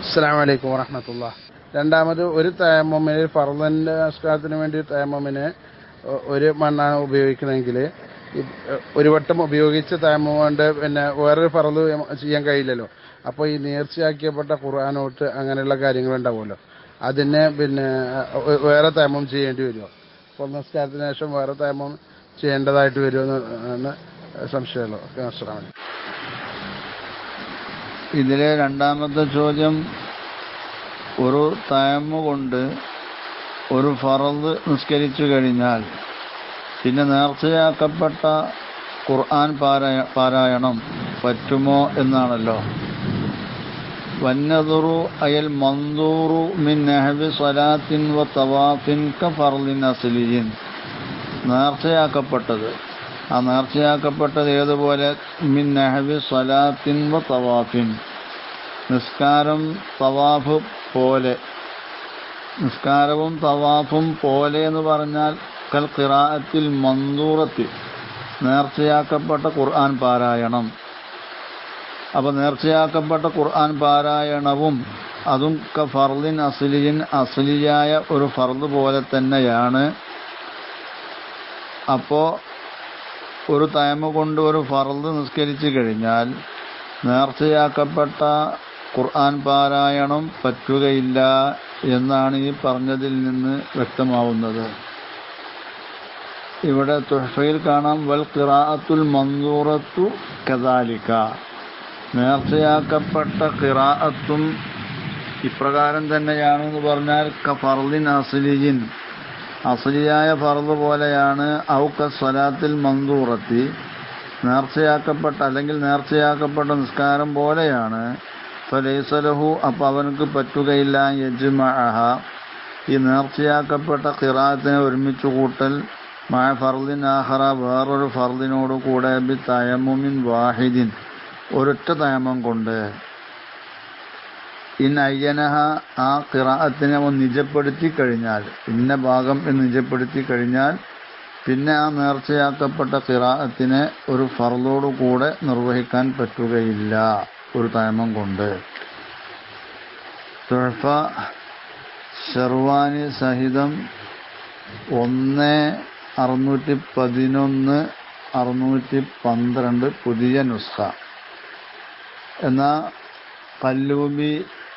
അസ്സാം വലൈക്കും വറഹമത്തുള്ള രണ്ടാമത് ഒരു തേമമിന് ഫർദന്റെ നമസ്കാരത്തിന് വേണ്ടി തേമമിന് ഒരു മണ്ണാണ് ഉപയോഗിക്കണമെങ്കിൽ ഒരു വട്ടം ഉപയോഗിച്ച തേമം കൊണ്ട് പിന്നെ വേറൊരു ഫറദ് ചെയ്യാൻ കഴിയില്ലല്ലോ അപ്പോൾ ഈ നേർച്ചയാക്കിയപ്പെട്ട ഖുർആാനോട്ട് അങ്ങനെയുള്ള കാര്യങ്ങൾ ഉണ്ടാവുമല്ലോ അതിന് പിന്നെ വേറെ തേമം ചെയ്യേണ്ടി വരുമോ അപ്പോൾ നമസ്കാരത്തിന് ശേഷം വേറെ തേമം ചെയ്യേണ്ടതായിട്ട് വരുമോ എന്ന് സംശയമല്ലോ അസ്സാം വലൈക്കും ഇതിലെ രണ്ടാമത്തെ ചോദ്യം ഒരു തയമ്മ കൊണ്ട് ഒരു ഫറദ് നിസ്കരിച്ചു കഴിഞ്ഞാൽ പിന്നെ നേർച്ചയാക്കപ്പെട്ട ഖുർആൻ പാരായ പാരായണം പറ്റുമോ എന്നാണല്ലോ വന്നതുറു അയൽ മന്ദൂറു മിൻ നെഹബി സ്വലാത്തിൻ വ തവാഫിൻ ക ഫർലിൻ അസ്ലിയിൻ നേർച്ചയാക്കപ്പെട്ടത് ആ നേർച്ചയാക്കപ്പെട്ടത് ഏതുപോലെ മിൻ നെഹബി സ്വലാത്തിൻ വ തവാഫിൻ നിസ്കാരം തവാഫ് പോലെ നിസ്കാരവും തവാഫും പോലെ എന്ന് പറഞ്ഞാൽ കൽ ഖിറാഅത്തിൽ മന്ദൂറത്തിൽ നേർച്ചയാക്കപ്പെട്ട ഖുർആൻ പാരായണം അപ്പോൾ നേർച്ചയാക്കപ്പെട്ട ഖുർആൻ പാരായണവും അതും ക ഫർദിൻ അസ്ലിയിൻ അസ്ലിയായ ഒരു ഫർദ് പോലെ തന്നെയാണ് അപ്പോൾ ഒരു തയമ കൊണ്ട് ഒരു ഫർദ് നിസ്കരിച്ചു കഴിഞ്ഞാൽ നേർച്ചയാക്കപ്പെട്ട ഖുർആൻ പാരായണം പറ്റുകയില്ല എന്നാണ് ഈ പറഞ്ഞതിൽ നിന്ന് വ്യക്തമാവുന്നത് ഇവിടെ തുഹഫയിൽ കാണാം വൽ ഖിറാഅത്തുൽ മന്ദൂറത്തു കദാലിക്ക നേർച്ചയാക്കപ്പെട്ട ഖിറാഅത്തും ഇപ്രകാരം തന്നെയാണെന്ന് പറഞ്ഞാൽ ക ഫർദിൻ അസ്ലിജിൻ അസ്ലിയായ ഫർദ് പോലെയാണ് ഔക്ക സ്വലാത്തിൽ മന്ദൂറത്തി നേർച്ചയാക്കപ്പെട്ട അല്ലെങ്കിൽ നേർച്ചയാക്കപ്പെട്ട നിസ്കാരം പോലെയാണ് ഫലൈസലഹു അപ്പം അവനക്ക് പറ്റുകയില്ല യജ്മഅഹ ഈ നേർച്ചയാക്കപ്പെട്ട ഖിറാത്തിനെ ഒരുമിച്ച് കൂട്ടൽ മായ ഫർദിൻ ആഹറ വേറൊരു ഫർദിനോട് കൂടെ ബി തയമുമിൻ വാഹിദിൻ ഒരൊറ്റ തയമം കൊണ്ട് ഇൻ അയ്യനഹ ആ ഖിറാഅത്തിനെ അവൻ നിജപ്പെടുത്തി കഴിഞ്ഞാൽ ഇന്ന ഭാഗം എന്ന് നിജപ്പെടുത്തി കഴിഞ്ഞാൽ പിന്നെ ആ നേർച്ചയാക്കപ്പെട്ട ഖിറാഅത്തിനെ ഒരു ഫർദോടു കൂടെ നിർവഹിക്കാൻ പറ്റുകയില്ല ഒരു തയമം കൊണ്ട് തുഴഫ ഷെർവാനി സഹിതം ഒന്ന് അറുന്നൂറ്റി പതിനൊന്ന് അറുന്നൂറ്റി പന്ത്രണ്ട് പുതിയ നുസ്ഖ എന്നാൽ കല്ലൂബി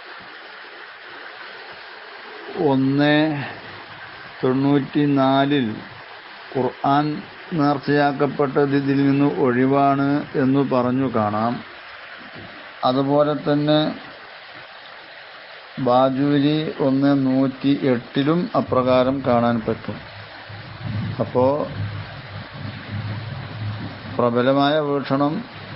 ഒന്ന് തൊണ്ണൂറ്റി നാലിൽ ഖുർആൻ നേർച്ചയാക്കപ്പെട്ടത് ഇതിൽ നിന്ന് ഒഴിവാണ് എന്ന് പറഞ്ഞു കാണാം അതുപോലെ തന്നെ ബാജൂരി ഒന്ന് നൂറ്റി എട്ടിലും അപ്രകാരം കാണാൻ പറ്റും അപ്പോൾ പ്രബലമായ വീക്ഷണം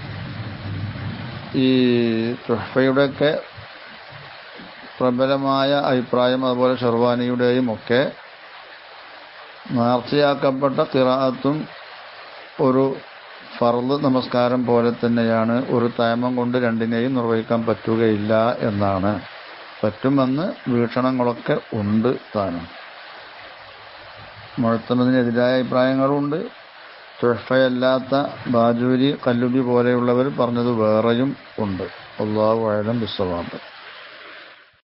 ഈ തുഹഫയുടെയൊക്കെ പ്രബലമായ അഭിപ്രായം അതുപോലെ ഷെർവാനിയുടെയും ഒക്കെ നേർച്ചയാക്കപ്പെട്ട കിറാത്തും ഒരു ഫർദ് നമസ്കാരം പോലെ തന്നെയാണ് ഒരു തയമം കൊണ്ട് രണ്ടിനെയും നിർവഹിക്കാൻ പറ്റുകയില്ല എന്നാണ് പറ്റുമെന്ന് വീക്ഷണങ്ങളൊക്കെ ഉണ്ട് താനും മുഴത്തമതിനെതിരായ അഭിപ്രായങ്ങളുണ്ട് തുഴഫയല്ലാത്ത ബാജൂരി കല്ലുബി പോലെയുള്ളവർ പറഞ്ഞത് വേറെയും ഉണ്ട് അള്ളാഹു ആയാലും വിശ്വവാദം